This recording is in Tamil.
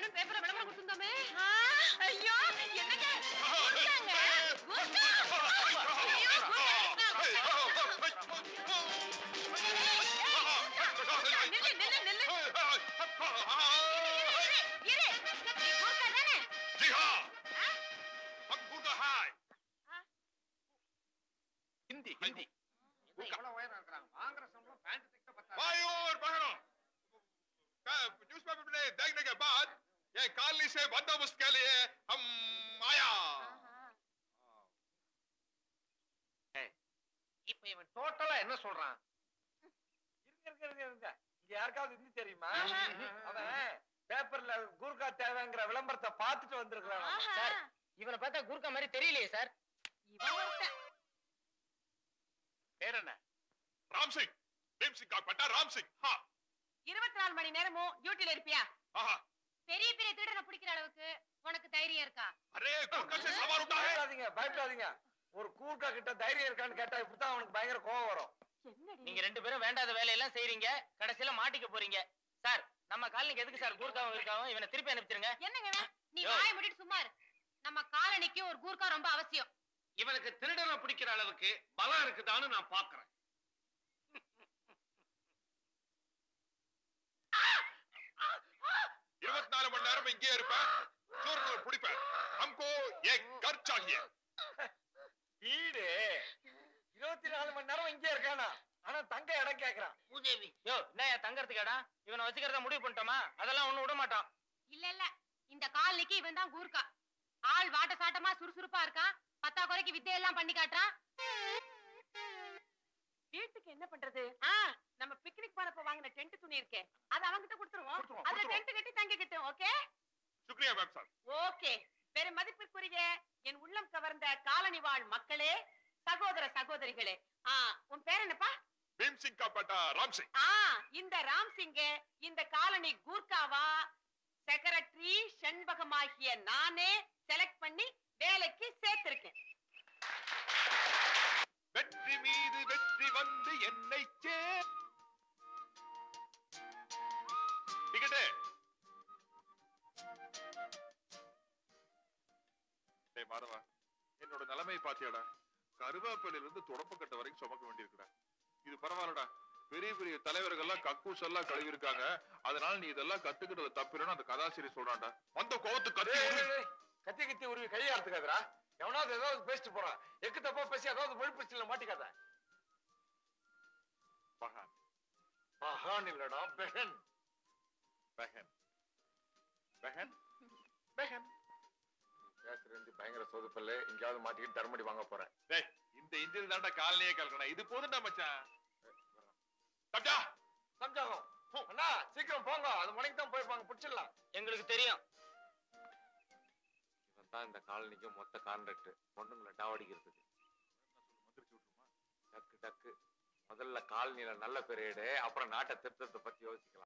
தினம் பேப்பர்ல விளம்பரம் கொடுத்திருந்தோமே ஐயோ என்னங்க கூட்டாங்க கூட்டா ஐயோ நில்லு நில்லு நில்லு இரு நீ கூட்டா தானே जी हाँ हम गुर्गा है ஹிந்தி ஹிந்தி எவ்வளவு உயரம் இருக்கிறாங்க வாங்குற சம்பளம் பேண்ட் தைக்க பத்தாது भाइयों और बहनों न्यूज़पेपर में देखने के बाद ये कॉलोनी से बंदोबस्त के लिए हम आया இப்ப இவன் டோட்டலா என்ன சொல்றான் இருங்க இருங்க இருங்க இருங்க இங்க யாருக்காவது ஹிந்தி தெரியுமா அவன் பேப்பர்ல கூர்கா தேவைங்கிற விளம்பரத்தை பார்த்துட்டு வந்திருக்கிறான் சார் இவனை பார்த்தா குறுக்கா மாதிரி தெரியலையே சார் இவன் ஒருத்தன் பேர் என்ன राम सिंह भीम सिंह का पट्टा राम सिंह हाँ இருபத்தி நாலு மணி நேரமும் டியூட்டில இருப்பியா हाँ பெரிய பெரிய திருடனை பிடிக்கிற அளவுக்கு உனக்கு தைரியம் இருக்கா अरे गुर्गा से सवाल उठा है பயப்படாதீங்க பயப்படாதீங்க ஒரு கூர்கா கிட்ட தைரியம் இருக்கான்னு கேட்டா இப்படித்தான் அவனுக்கு பயங்கர கோவம் வரும் என்னடி நீங்க ரெண்டு பேரும் வேண்டாத வேலையெல்லாம் செய்றீங்க கடைசியில மாட்டிக்க போறீங்க சார் நம்ம காலனிக்கு எதுக்கு சார் கூர்க்காவும் இருக்காவும் இவனை திருப்பி அனுப்பிச்சிருங்க என்னங்க இவன்? நீ யோ. வாய் மூடிட்டு சும்மா இரு நம்ம காலனிக்கு ஒரு கூர்க்கா ரொம்ப அவசியம் இவனுக்கு திருடனை பிடிக்கிற அளவுக்கு பலம் இருக்குதான்னு நான் பாக்குறேன் இருபத்தி நாலு மணி நேரம் இங்கே இருப்பேன் சூரியனை பிடிப்பேன் हमको एक घर चाहिए வீடு இருபத்தி நாலு மணி நேரம் இங்கே இருக்கானா ஆனா தங்க இடம் கேக்குறான் பூதேவி யோ என்ன தங்கறதுக்கு இடம் இவனை வச்சுக்கிறத முடிவு பண்ணிட்டோமா அதெல்லாம் ஒண்ணும் விட மாட்டோம் இல்ல இல்ல இந்த காலனிக்கு இவன் தான் கூர்க்கா ஆள் வாட்ட சாட்டமா சுறுசுறுப்பா இருக்கான் பத்தா குறைக்கு வித்தையெல்லாம் பண்ணி காட்டுறான் வீட்டுக்கு என்ன பண்றது ஆ, நம்ம பிக்னிக் போறப்ப வாங்கின டென்ட் துணி இருக்கே அது அவன்கிட்ட கொடுத்துருவோம் கொடுத்துருவோம், அதுல கொடுத்துருவோம். டென்ட் கட்டி தங்கிக்கிட்டோம் ஓகே शुक्रिया मैम साहब ஓகே பெரும் மதிப்பிற்குரிய என் உள்ளம் கவர்ந்த காலனி வாழ் மக்களே சகோதர சகோதரிகளே ஆ உன் பேர் என்னப்பா भीम सिंह का पट्टा राम सिंह ஆ இந்த ராம் சிங்க இந்த காலனி கூர்க்காவா செக்ரட்டரி செண்பகமாகிய நானே செலக்ட் பண்ணி வேலைக்கு சேர்த்திருக்கேன் வெற்றி மீது வெற்றி வந்து என்னை சே டிக்கெட்டு டேய் மாதவா என்னோட நிலைமை பாத்தியாடா கருவேப்பிலையில இருந்து தொடப்பக்கட்ட வரைக்கும் சுமக்க வேண்டியிருக்குடா இது பரவாயில்லடா பெரிய பெரிய தலைவர்கள்லாம் கக்கூஸ் எல்லாம் கழுவி இருக்காங்க அதனால நீ இதெல்லாம் கத்துக்கிட்டது தப்பில்லைன்னு அந்த கதாசிரி சொல்றான்டா வந்த கோவத்து கத்தி ஏய், உரு. ஏய், ஏய், கத்தி கத்தி உருவி கையை அறுத்துக்காதரா எவனாவது ஏதாவது பேசிட்டு போறான் எக்கு தப்பா பேசி ஏதாவது விழுப்பிச்சில மாட்டிக்காத மகான் மகான் இல்லடா பெஹன் பெஹன் பெஹன் பெஹன் பேசுறது பயங்கர சொதுப்பல்ல எங்கேயாவது மாட்டிக்கிட்டு தர்மடி வாங்க போறேன் டேய் இந்த இன்ஜின் தாண்டா காலையே கலக்கணும் இது போதும்டா மச்சான் தப்டா சம்ஜாகம் அண்ணா சீக்கிரம் போங்க அது மணிக்கு தான் போயிருப்பாங்க பிடிச்சிடலாம் எங்களுக்கு தெரியும் இவன் தான் இந்த காலனிக்கு மொத்த கான்ட்ராக்ட் பொண்ணுங்களை டாவடிக்கிறதுக்கு டக்கு டக்கு முதல்ல காலனியில நல்ல பேர் எடு அப்புறம் நாட்டை திருத்தத்தை பத்தி யோசிக்கலாம்